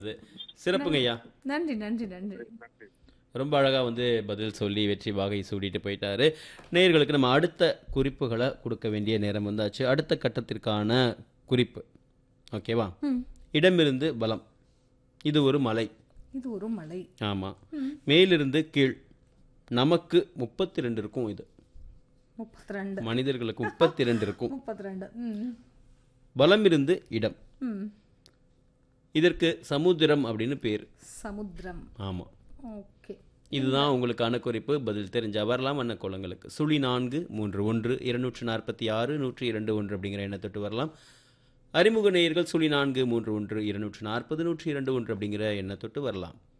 அது சிறப்புங்க ஐயா நன்றி நன்றி நன்றி நன்றி ரொம்ப அழகாக வந்து பதில் சொல்லி வெற்றி வாகை சூடிட்டு போயிட்டாரு நேயர்களுக்கு நம்ம அடுத்த குறிப்புகளை கொடுக்க வேண்டிய நேரம் வந்தாச்சு அடுத்த கட்டத்திற்கான குறிப்பு ஓகேவா ம் இடமிருந்து பலம் இது ஒரு மலை இது ஒரு மலை ஆமாம் மேலிருந்து கீழ் நமக்கு முப்பத்தி ரெண்டு இருக்கும் இது முப்பத்தி ரெண்டு மனிதர்களுக்கு முப்பத்தி ரெண்டு இருக்கும் முப்பத்தி ரெண்டு ம் பலம் இருந்து இடம் ம் இதற்கு சமுத்திரம் அப்படின்னு பேர் சமுத்திரம் ஆமாம் ஓகே இதுதான் உங்களுக்கான குறிப்பு பதில் தெரிஞ்சா வரலாம் வண்ண கோலங்களுக்கு சுழி நான்கு மூன்று ஒன்று இருநூற்று நாற்பத்தி ஆறு நூற்றி இரண்டு ஒன்று அப்படிங்கிற எண்ணை தொட்டு வரலாம் அறிமுக நேயர்கள் சுழி நான்கு மூன்று ஒன்று இருநூற்று நாற்பது நூற்றி இரண்டு ஒன்று அப்படிங்கிற எண்ணை தொட்டு வரலாம்